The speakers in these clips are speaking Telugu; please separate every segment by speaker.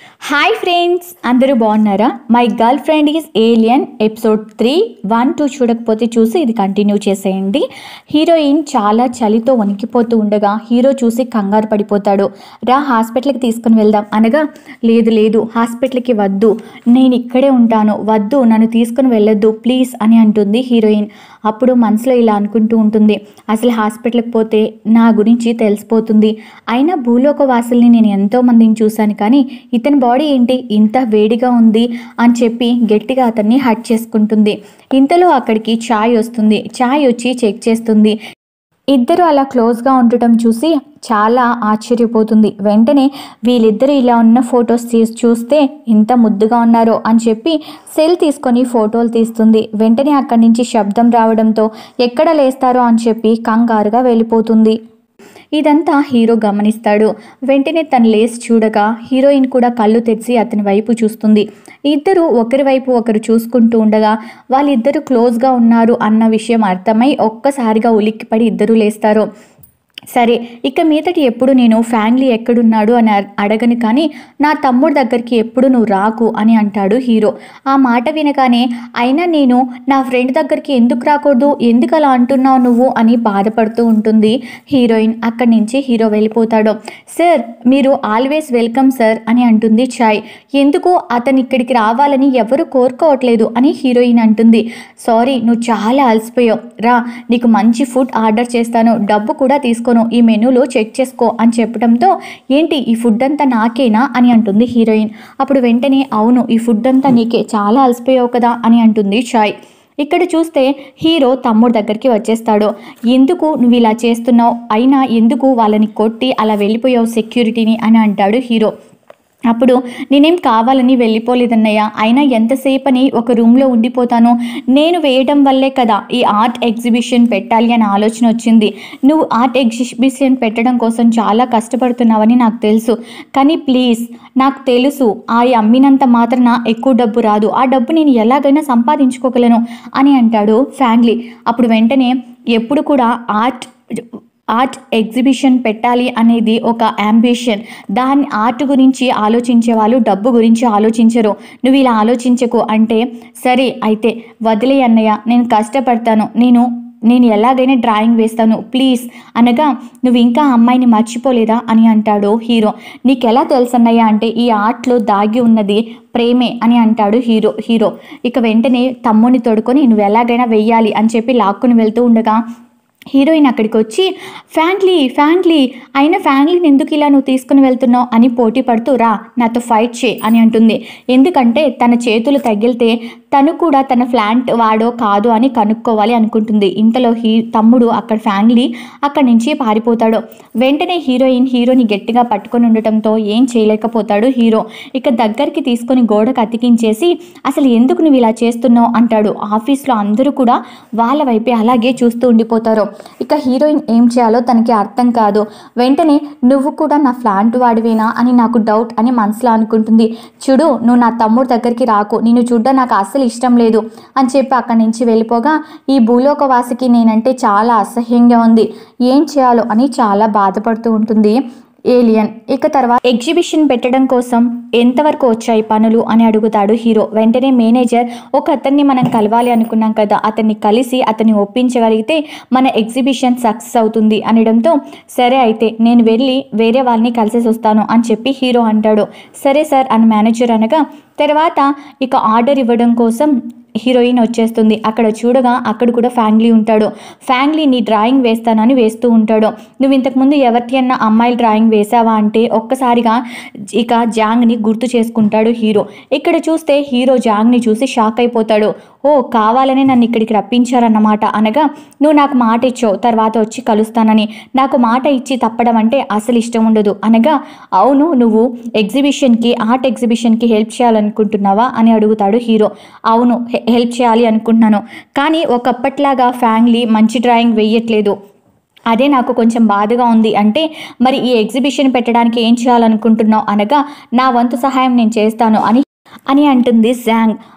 Speaker 1: హాయ్ ఫ్రెండ్స్ అందరూ బాగున్నారా my girlfriend is alien episode three one two చూడకపోతే చూసి ఇది కంటిన్యూ చేసేయండి హీరోయిన్ చాలా చలితో వణికిపోతూ ఉండగా హీరో చూసి కంగారు పడిపోతాడు రా హాస్పిటల్కి తీసుకుని వెళ్దాం అనగా లేదు లేదు హాస్పిటల్కి వద్దు నేను ఇక్కడే ఉంటాను వద్దు నన్ను తీసుకుని వెళ్ళొద్దు ప్లీజ్ అని అంటుంది హీరోయిన్ అప్పుడు మనసులో ఇలా అనుకుంటూ ఉంటుంది అసలు హాస్పిటల్కి పోతే నా గురించి తెలిసిపోతుంది అయినా భూలోక వాసుల్ని నేను ఎంతో మందిని చూశాను కానీ ఇతని బాడీ ఏంటి ఇంత వేడిగా ఉంది అని చెప్పి గట్టిగా అతన్ని హట్ చేసుకుంటుంది ఇంతలో అక్కడికి ఛాయ్ వస్తుంది ఛాయ్ వచ్చి చెక్ చేస్తుంది ఇద్దరు అలా క్లోజ్గా ఉండటం చూసి చాలా ఆశ్చర్యపోతుంది వెంటనే వీళ్ళిద్దరు ఇలా ఉన్న ఫొటోస్ తీసి చూస్తే ఇంత ముద్దుగా ఉన్నారో అని చెప్పి సెల్ తీసుకొని ఫోటోలు తీస్తుంది వెంటనే అక్కడి నుంచి శబ్దం రావడంతో ఎక్కడ లేస్తారో అని చెప్పి కంగారుగా వెళ్ళిపోతుంది ఇదంతా హీరో గమనిస్తాడు వెంటనే తను లేసి చూడగా హీరోయిన్ కూడా కళ్ళు తెరిచి అతని వైపు చూస్తుంది ఇద్దరు ఒకరి వైపు ఒకరు చూసుకుంటూ ఉండగా వాళ్ళిద్దరూ క్లోజ్గా ఉన్నారు అన్న విషయం అర్థమై ఒక్కసారిగా ఉలిక్కిపడి ఇద్దరు లేస్తారు సరే ఇక మీదటి ఎప్పుడు నేను ఫ్యామిలీ ఎక్కడున్నాడు అని అ- అడగను కానీ నా తమ్ముడు దగ్గరికి ఎప్పుడు నువ్వు రాకు అని అంటాడు హీరో ఆ మాట వినగానే అయినా నేను నా ఫ్రెండ్ దగ్గరికి ఎందుకు రాకూడదు ఎందుకు అలా అంటున్నావు నువ్వు అని బాధపడుతూ ఉంటుంది హీరోయిన్ అక్కడి నుంచి హీరో వెళ్ళిపోతాడు సార్ మీరు ఆల్వేస్ వెల్కమ్ సార్ అని అంటుంది ఛాయ్ ఎందుకు అతను ఇక్కడికి రావాలని ఎవరు కోరుకోవట్లేదు అని హీరోయిన్ అంటుంది సారీ నువ్వు చాలా అలసిపోయావు రా నీకు మంచి ఫుడ్ ఆర్డర్ చేస్తాను డబ్బు కూడా తీసుకోను ఈ మెనూలో చెక్ చేసుకో అని చెప్పడంతో ఏంటి ఈ ఫుడ్ అంతా నాకేనా అని అంటుంది హీరోయిన్ అప్పుడు వెంటనే అవును ఈ ఫుడ్ అంతా నీకే చాలా అలసిపోయావు కదా అని అంటుంది ఛాయ్ ఇక్కడ చూస్తే హీరో తమ్ముడు దగ్గరికి వచ్చేస్తాడు ఎందుకు నువ్వు ఇలా చేస్తున్నావు అయినా ఎందుకు వాళ్ళని కొట్టి అలా వెళ్ళిపోయావు సెక్యూరిటీని అని అంటాడు హీరో అప్పుడు నేనేం కావాలని వెళ్ళిపోలేదన్నయ్య అయినా ఎంతసేపని ఒక రూమ్లో ఉండిపోతాను నేను వేయడం వల్లే కదా ఈ ఆర్ట్ ఎగ్జిబిషన్ పెట్టాలి అనే ఆలోచన వచ్చింది నువ్వు ఆర్ట్ ఎగ్జిబిషన్ పెట్టడం కోసం చాలా కష్టపడుతున్నావని నాకు తెలుసు కానీ ప్లీజ్ నాకు తెలుసు ఆ అమ్మినంత మాత్రాన ఎక్కువ డబ్బు రాదు ఆ డబ్బు నేను ఎలాగైనా సంపాదించుకోగలను అని అంటాడు ఫ్యామిలీ అప్పుడు వెంటనే ఎప్పుడు కూడా ఆర్ట్ ఆర్ట్ ఎగ్జిబిషన్ పెట్టాలి అనేది ఒక అంబిషన్ దాని ఆర్ట్ గురించి ఆలోచించే వాళ్ళు డబ్బు గురించి ఆలోచించరు నువ్వు ఇలా ఆలోచించకు అంటే సరే అయితే వదిలే అన్నయ్య నేను కష్టపడతాను నేను నేను ఎలాగైనా డ్రాయింగ్ వేస్తాను ప్లీజ్ అనగా నువ్వు ఇంకా ఆ అమ్మాయిని మర్చిపోలేదా అని అంటాడు హీరో నీకు ఎలా తెలుసు అన్నయ్య అంటే ఈ ఆర్ట్లో దాగి ఉన్నది ప్రేమే అని అంటాడు హీరో హీరో ఇక వెంటనే తమ్ముని తోడుకొని నువ్వు ఎలాగైనా వెయ్యాలి అని చెప్పి లాక్కుని వెళ్తూ ఉండగా హీరోయిన్ అక్కడికి వచ్చి ఫ్యాన్లీ ఫ్యాన్లీ అయినా ఫ్యాన్లీని ఎందుకు ఇలా నువ్వు తీసుకుని వెళ్తున్నావు అని పోటీ పడుతూ రా నాతో ఫైట్ చే అని అంటుంది ఎందుకంటే తన చేతులు తగిలితే తను కూడా తన ఫ్లాంట్ వాడో కాదో అని కనుక్కోవాలి అనుకుంటుంది ఇంతలో హీ తమ్ముడు అక్కడ ఫ్యాన్లీ అక్కడి నుంచి పారిపోతాడు వెంటనే హీరోయిన్ హీరోని గట్టిగా పట్టుకొని ఉండటంతో ఏం చేయలేకపోతాడు హీరో ఇక దగ్గరికి తీసుకొని గోడకు అతికించేసి అసలు ఎందుకు నువ్వు ఇలా చేస్తున్నావు అంటాడు ఆఫీస్లో అందరూ కూడా వాళ్ళ వైపే అలాగే చూస్తూ ఉండిపోతారు ఇక హీరోయిన్ ఏం చేయాలో తనకి అర్థం కాదు వెంటనే నువ్వు కూడా నా ఫ్లాంట్ వాడివేనా అని నాకు డౌట్ అని మనసులో అనుకుంటుంది చూడు నువ్వు నా తమ్ముడు దగ్గరికి రాకు నిన్ను చూడ్డా నాకు అస్సలు ఇష్టం లేదు అని చెప్పి అక్కడి నుంచి వెళ్ళిపోగా ఈ భూలోకవాసికి నేనంటే చాలా అసహ్యంగా ఉంది ఏం చేయాలో అని చాలా బాధపడుతూ ఉంటుంది ఏలియన్ ఇక తర్వాత ఎగ్జిబిషన్ పెట్టడం కోసం ఎంతవరకు వచ్చాయి పనులు అని అడుగుతాడు హీరో వెంటనే మేనేజర్ ఒక అతన్ని మనం కలవాలి అనుకున్నాం కదా అతన్ని కలిసి అతన్ని ఒప్పించగలిగితే మన ఎగ్జిబిషన్ సక్సెస్ అవుతుంది అనడంతో సరే అయితే నేను వెళ్ళి వేరే వాళ్ళని కలిసేసి వస్తాను అని చెప్పి హీరో అంటాడు సరే సార్ అని మేనేజర్ అనగా తర్వాత ఇక ఆర్డర్ ఇవ్వడం కోసం హీరోయిన్ వచ్చేస్తుంది అక్కడ చూడగా అక్కడ కూడా ఫ్యామిలీ ఉంటాడు ఫ్యామిలీ నీ డ్రాయింగ్ వేస్తానని వేస్తూ ఉంటాడు నువ్వు ఇంతకుముందు ఎవరికి అన్న అమ్మాయిల డ్రాయింగ్ వేసావా అంటే ఒక్కసారిగా ఇక జాంగ్ని గుర్తు చేసుకుంటాడు హీరో ఇక్కడ చూస్తే హీరో జాంగ్ని చూసి షాక్ అయిపోతాడు ఓ కావాలనే నన్ను ఇక్కడికి రప్పించారన్నమాట అనగా నువ్వు నాకు మాట ఇచ్చావు తర్వాత వచ్చి కలుస్తానని నాకు మాట ఇచ్చి తప్పడం అంటే అసలు ఇష్టం ఉండదు అనగా అవును నువ్వు ఎగ్జిబిషన్కి ఆర్ట్ ఎగ్జిబిషన్కి హెల్ప్ చేయాలనుకుంటున్నావా అని అడుగుతాడు హీరో అవును హె- హెల్ప్ చేయాలి అనుకుంటున్నాను కానీ ఒకప్పట్లాగా ఫ్యామిలీ మంచి డ్రాయింగ్ వేయట్లేదు అదే నాకు కొంచెం బాధగా ఉంది అంటే మరి ఈ ఎగ్జిబిషన్ పెట్టడానికి ఏం చేయాలనుకుంటున్నావు అనగా నా వంతు సహాయం నేను చేస్తాను అని అని అంటుంది జాంగ్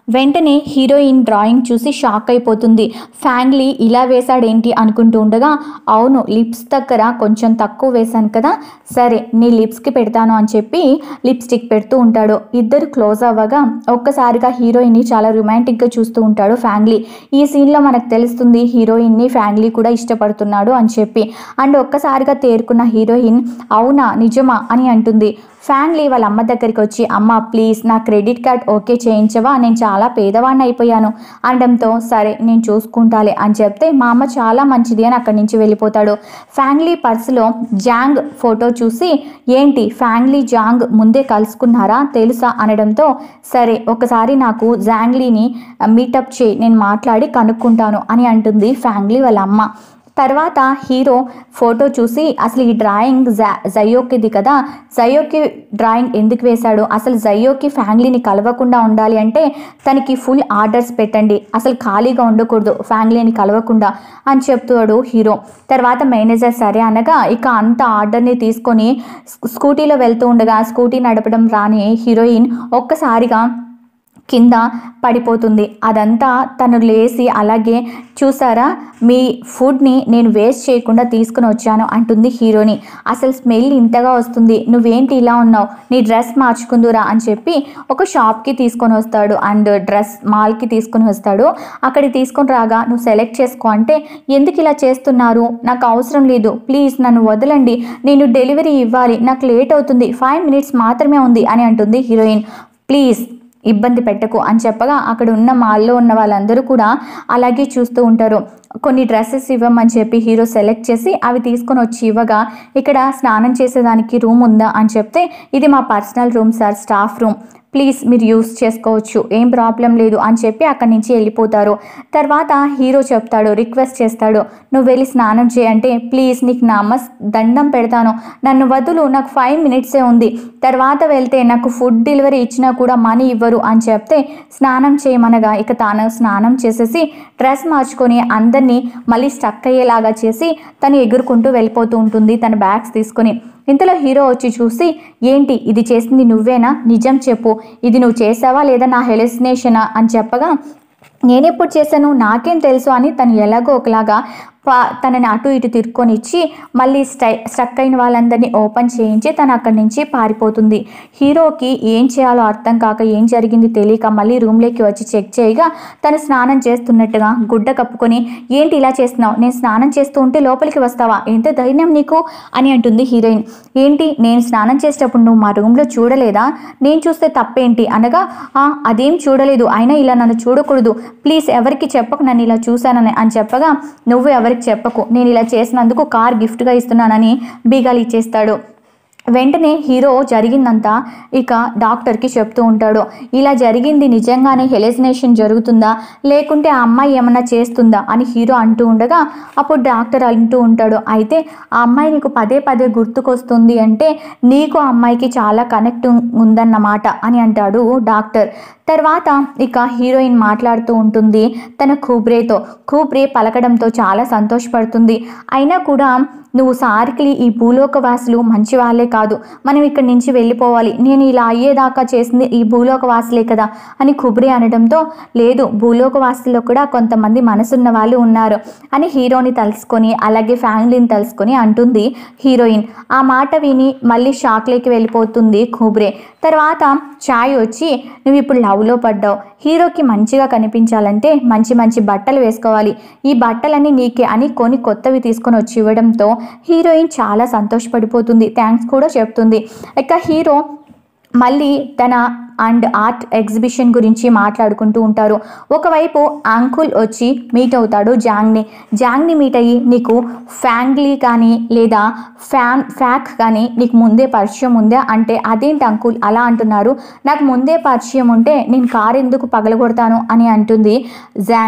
Speaker 1: వెంటనే హీరోయిన్ డ్రాయింగ్ చూసి షాక్ అయిపోతుంది ఫ్యాంగ్లీ ఇలా వేశాడేంటి అనుకుంటూ ఉండగా అవును లిప్స్ దగ్గర కొంచెం తక్కువ వేశాను కదా సరే నీ లిప్స్కి పెడతాను అని చెప్పి లిప్స్టిక్ పెడుతూ ఉంటాడు ఇద్దరు క్లోజ్ అవ్వగా ఒక్కసారిగా హీరోయిన్ని చాలా రొమాంటిక్గా చూస్తూ ఉంటాడు ఫ్యాంగ్లీ ఈ సీన్లో మనకు తెలుస్తుంది హీరోయిన్ని ఫ్యాంగ్లీ కూడా ఇష్టపడుతున్నాడు అని చెప్పి అండ్ ఒక్కసారిగా తేరుకున్న హీరోయిన్ అవునా నిజమా అని అంటుంది ఫ్యాన్లీ వాళ్ళ అమ్మ దగ్గరికి వచ్చి అమ్మ ప్లీజ్ నా క్రెడిట్ కార్డ్ ఓకే చేయించవా నేను చాలా పేదవాడిని అయిపోయాను అనడంతో సరే నేను చూసుకుంటాలే అని చెప్తే మా అమ్మ చాలా మంచిది అని అక్కడి నుంచి వెళ్ళిపోతాడు ఫ్యామిలీ పర్సులో జాంగ్ ఫోటో చూసి ఏంటి ఫ్యామిలీ జాంగ్ ముందే కలుసుకున్నారా తెలుసా అనడంతో సరే ఒకసారి నాకు జాంగ్లీని మీటప్ చేయి నేను మాట్లాడి కనుక్కుంటాను అని అంటుంది ఫ్యామిలీ వాళ్ళ అమ్మ తర్వాత హీరో ఫోటో చూసి అసలు ఈ డ్రాయింగ్ జ జయోకిది కదా జయోకి డ్రాయింగ్ ఎందుకు వేశాడు అసలు జయోకి ఫ్యామిలీని కలవకుండా ఉండాలి అంటే తనకి ఫుల్ ఆర్డర్స్ పెట్టండి అసలు ఖాళీగా ఉండకూడదు ఫ్యామిలీని కలవకుండా అని చెప్తాడు హీరో తర్వాత మేనేజర్ సరే అనగా ఇక అంత ఆర్డర్ని తీసుకొని స్కూటీలో వెళ్తూ ఉండగా స్కూటీ నడపడం రాని హీరోయిన్ ఒక్కసారిగా కింద పడిపోతుంది అదంతా తను లేచి అలాగే చూసారా మీ ఫుడ్ని నేను వేస్ట్ చేయకుండా తీసుకుని వచ్చాను అంటుంది హీరోని అసలు స్మెల్ ఇంతగా వస్తుంది నువ్వేంటి ఇలా ఉన్నావు నీ డ్రెస్ మార్చుకుందురా అని చెప్పి ఒక షాప్కి తీసుకొని వస్తాడు అండ్ డ్రెస్ మాల్కి తీసుకొని వస్తాడు అక్కడికి తీసుకొని రాగా నువ్వు సెలెక్ట్ చేసుకో అంటే ఎందుకు ఇలా చేస్తున్నారు నాకు అవసరం లేదు ప్లీజ్ నన్ను వదలండి నేను డెలివరీ ఇవ్వాలి నాకు లేట్ అవుతుంది ఫైవ్ మినిట్స్ మాత్రమే ఉంది అని అంటుంది హీరోయిన్ ప్లీజ్ ఇబ్బంది పెట్టకు అని చెప్పగా అక్కడ ఉన్న మాల్లో ఉన్న వాళ్ళందరూ కూడా అలాగే చూస్తూ ఉంటారు కొన్ని డ్రెస్సెస్ ఇవ్వమని చెప్పి హీరో సెలెక్ట్ చేసి అవి తీసుకొని వచ్చి ఇవ్వగా ఇక్కడ స్నానం చేసేదానికి రూమ్ ఉందా అని చెప్తే ఇది మా personal room sir staff room please మీరు యూస్ చేసుకోవచ్చు ఏం ప్రాబ్లం లేదు అని చెప్పి అక్కడి నుంచి వెళ్ళిపోతారు తర్వాత హీరో చెప్తాడు రిక్వెస్ట్ చేస్తాడు నువ్వు వెళ్ళి స్నానం చేయంటే ప్లీజ్ నీకు నమస్ దండం పెడతాను నన్ను వదులు నాకు ఫైవ్ మినిట్సే ఉంది తర్వాత వెళ్తే నాకు ఫుడ్ డెలివరీ ఇచ్చినా కూడా మనీ ఇవ్వరు అని చెప్తే స్నానం చేయమనగా ఇక తాను స్నానం చేసేసి డ్రెస్ మార్చుకొని అందరినీ మళ్ళీ స్టక్ అయ్యేలాగా చేసి తను ఎగురుకుంటూ వెళ్ళిపోతూ ఉంటుంది తన బ్యాగ్స్ తీసుకొని ఇంతలో హీరో వచ్చి చూసి ఏంటి ఇది చేసింది నువ్వేనా నిజం చెప్పు ఇది నువ్వు చేసావా లేదా నా హెలిసినేషనా అని చెప్పగా నేనెప్పుడు చేశాను నాకేం తెలుసు అని తను ఎలాగో ఒకలాగా పా తనని అటు ఇటు తిరుక్కొని ఇచ్చి మళ్ళీ స్టై స్టక్ అయిన వాళ్ళందరినీ ఓపెన్ చేయించి తను అక్కడి నుంచి పారిపోతుంది హీరోకి ఏం చేయాలో అర్థం కాక ఏం జరిగింది తెలియక మళ్ళీ రూమ్లోకి వచ్చి చెక్ చేయగా తను స్నానం చేస్తున్నట్టుగా గుడ్డ కప్పుకొని ఏంటి ఇలా చేస్తున్నావు నేను స్నానం చేస్తూ ఉంటే లోపలికి వస్తావా ఎంత ధైర్యం నీకు అని అంటుంది హీరోయిన్ ఏంటి నేను స్నానం చేసేటప్పుడు నువ్వు మా రూమ్లో చూడలేదా నేను చూస్తే తప్పేంటి అనగా "ఆ, అదేం చూడలేదు అయినా ఇలా నన్ను చూడకూడదు ప్లీజ్ ఎవరికి చెప్పకు నన్ను ఇలా చూశానని అని చెప్పగా నువ్వు ఎవరికి చెప్పకు నేను ఇలా చేసినందుకు కార్ గిఫ్ట్గా ఇస్తున్నానని బీగాలు ఇచ్చేస్తాడు వెంటనే హీరో జరిగిందంతా ఇక డాక్టర్కి చెప్తూ ఉంటాడు ఇలా జరిగింది నిజంగానే హెలిసినేషన్ జరుగుతుందా లేకుంటే ఆ అమ్మాయి ఏమన్నా చేస్తుందా అని హీరో అంటూ ఉండగా అప్పుడు డాక్టర్ అంటూ ఉంటాడు అయితే ఆ అమ్మాయి నీకు పదే పదే గుర్తుకొస్తుంది అంటే నీకు ఆ అమ్మాయికి చాలా కనెక్ట్ ఉందన్నమాట అని అంటాడు డాక్టర్ తర్వాత ఇక హీరోయిన్ మాట్లాడుతూ ఉంటుంది తన కూబ్రేతో కూబ్రే పలకడంతో చాలా సంతోషపడుతుంది అయినా కూడా నువ్వు సార్కి ఈ భూలోకవాసులు మంచి వాళ్ళే కాదు మనం ఇక్కడి నుంచి వెళ్ళిపోవాలి నేను ఇలా అయ్యేదాకా చేసింది ఈ భూలోకవాసులే కదా అని కుబ్రి అనడంతో లేదు భూలోకవాసుల్లో కూడా కొంతమంది మనసున్న వాళ్ళు ఉన్నారు అని హీరోని తలుసుకొని అలాగే ఫ్యామిలీని తలుసుకొని అంటుంది హీరోయిన్ ఆ మాట విని మళ్ళీ షాక్లోకి వెళ్ళిపోతుంది కుబ్రే తర్వాత ఛాయ్ వచ్చి నువ్వు ఇప్పుడు లవ్లో పడ్డావు హీరోకి మంచిగా కనిపించాలంటే మంచి మంచి బట్టలు వేసుకోవాలి ఈ బట్టలన్నీ నీకే అని కొని కొత్తవి తీసుకొని వచ్చి ఇవ్వడంతో హీరోయిన్ చాలా సంతోషపడిపోతుంది థ్యాంక్స్ కూడా చెప్తుంది ఇక హీరో మళ్ళీ తన అండ్ ఆర్ట్ ఎగ్జిబిషన్ గురించి మాట్లాడుకుంటూ ఉంటారు ఒకవైపు అంకుల్ వచ్చి మీట్ అవుతాడు జాంగ్ని జాంగ్ని మీట్ అయ్యి నీకు ఫ్యాంగ్లీ కానీ లేదా ఫ్యాన్ ఫ్యాక్ కానీ నీకు ముందే పరిచయం ఉందా అంటే అదేంటి అంకుల్ అలా అంటున్నారు నాకు ముందే పరిచయం ఉంటే నేను కారు ఎందుకు పగలగొడతాను అని అంటుంది జాంగ్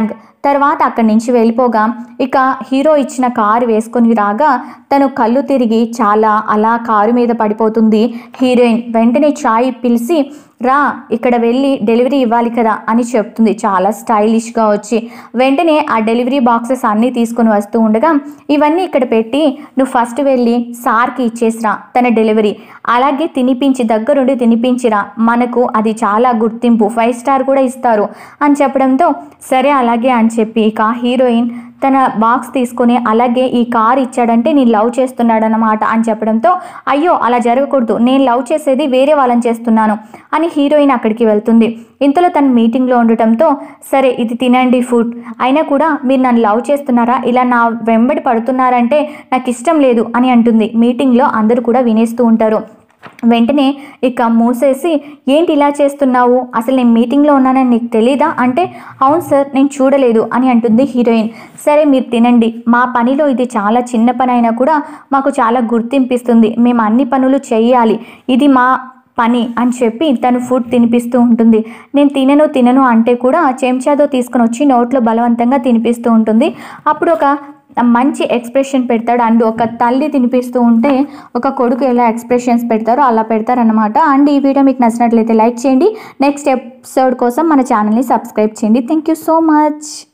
Speaker 1: తర్వాత అక్కడి నుంచి వెళ్ళిపోగా ఇక హీరో ఇచ్చిన కారు వేసుకొని రాగా తను కళ్ళు తిరిగి చాలా అలా కారు మీద పడిపోతుంది హీరోయిన్ వెంటనే చాయ్ పిలిచి రా ఇక్కడ వెళ్ళి డెలివరీ ఇవ్వాలి కదా అని చెప్తుంది చాలా స్టైలిష్గా వచ్చి వెంటనే ఆ డెలివరీ బాక్సెస్ అన్నీ తీసుకొని వస్తూ ఉండగా ఇవన్నీ ఇక్కడ పెట్టి నువ్వు ఫస్ట్ వెళ్ళి సార్కి ఇచ్చేసిరా తన డెలివరీ అలాగే తినిపించి దగ్గరుండి తినిపించిరా మనకు అది చాలా గుర్తింపు ఫైవ్ స్టార్ కూడా ఇస్తారు అని చెప్పడంతో సరే అలాగే అని చెప్పి ఇక హీరోయిన్ తన బాక్స్ తీసుకొని అలాగే ఈ కార్ ఇచ్చాడంటే నేను లవ్ చేస్తున్నాడనమాట అని చెప్పడంతో అయ్యో అలా జరగకూడదు నేను లవ్ చేసేది వేరే వాళ్ళని చేస్తున్నాను అని హీరోయిన్ అక్కడికి వెళ్తుంది ఇంతలో తన మీటింగ్లో ఉండటంతో సరే ఇది తినండి ఫుడ్ అయినా కూడా మీరు నన్ను లవ్ చేస్తున్నారా ఇలా నా వెంబడి పడుతున్నారంటే నాకు ఇష్టం లేదు అని అంటుంది మీటింగ్లో అందరూ కూడా వినేస్తూ ఉంటారు వెంటనే ఇక మూసేసి ఏంటి ఇలా చేస్తున్నావు అసలు నేను మీటింగ్లో ఉన్నానని నీకు తెలీదా అంటే అవును సార్ నేను చూడలేదు అని అంటుంది హీరోయిన్ సరే మీరు తినండి మా పనిలో ఇది చాలా చిన్న పని అయినా కూడా మాకు చాలా గుర్తింపిస్తుంది మేము అన్ని పనులు చేయాలి ఇది మా పని అని చెప్పి తను ఫుడ్ తినిపిస్తూ ఉంటుంది నేను తినను తినను అంటే కూడా చెంచాతో తీసుకొని వచ్చి నోట్లో బలవంతంగా తినిపిస్తూ ఉంటుంది అప్పుడు ఒక మంచి ఎక్స్ప్రెషన్ పెడతాడు అండ్ ఒక తల్లి తినిపిస్తూ ఉంటే ఒక కొడుకు ఎలా ఎక్స్ప్రెషన్స్ పెడతారో అలా పెడతారనమాట అండ్ ఈ వీడియో మీకు నచ్చినట్లయితే లైక్ చేయండి నెక్స్ట్ ఎపిసోడ్ కోసం మన ఛానల్ని సబ్స్క్రైబ్ చేయండి థ్యాంక్ యూ సో మచ్